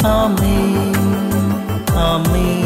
ആമേൻ ആമേൻ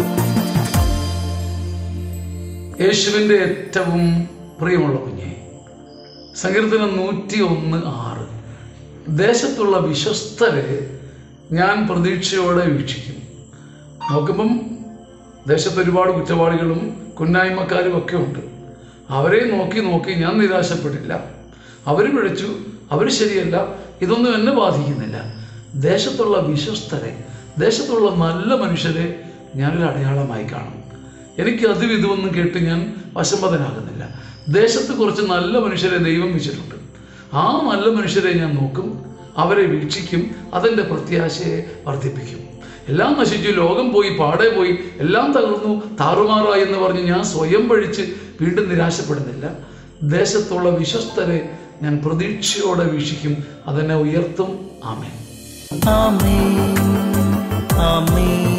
യേശുവിൻ്റെ ഏറ്റവും പ്രിയമുള്ള കുഞ്ഞെ സങ്കീർത്തനം നൂറ്റി ഒന്ന് ആറ് ദേശത്തുള്ള വിശ്വസ്തരെ ഞാൻ പ്രതീക്ഷയോടെ വീക്ഷിക്കും നോക്കുമ്പം ദേശത്ത് ഒരുപാട് കുറ്റവാളികളും കുന്നായ്മക്കാരും ഒക്കെ ഉണ്ട് അവരെ നോക്കി നോക്കി ഞാൻ നിരാശപ്പെടില്ല അവർ പിഴച്ചു അവർ ശരിയല്ല ഇതൊന്നും എന്നെ ബാധിക്കുന്നില്ല ദേശത്തുള്ള വിശ്വസ്തരെ ദേശത്തുള്ള നല്ല മനുഷ്യരെ ഞാനൊരു അടയാളമായി കാണും എനിക്ക് അതും ഇതുമൊന്നും കേട്ട് ഞാൻ വശംവദനാകുന്നില്ല ദേശത്ത് കുറച്ച് നല്ല മനുഷ്യരെ ദൈവം വെച്ചിട്ടുണ്ട് ആ നല്ല മനുഷ്യരെ ഞാൻ നോക്കും അവരെ വീക്ഷിക്കും അതെൻ്റെ പ്രത്യാശയെ വർദ്ധിപ്പിക്കും എല്ലാം നശിച്ചു ലോകം പോയി പാടെ പോയി എല്ലാം തകർന്നു താറുമാറായി എന്ന് പറഞ്ഞ് ഞാൻ സ്വയം പഴിച്ച് വീണ്ടും നിരാശപ്പെടുന്നില്ല ദേശത്തുള്ള വിശ്വസ്തരെ ഞാൻ പ്രതീക്ഷയോടെ വീക്ഷിക്കും അതെന്നെ ഉയർത്തും ആമേൻ ആമേൻ ആമേൻ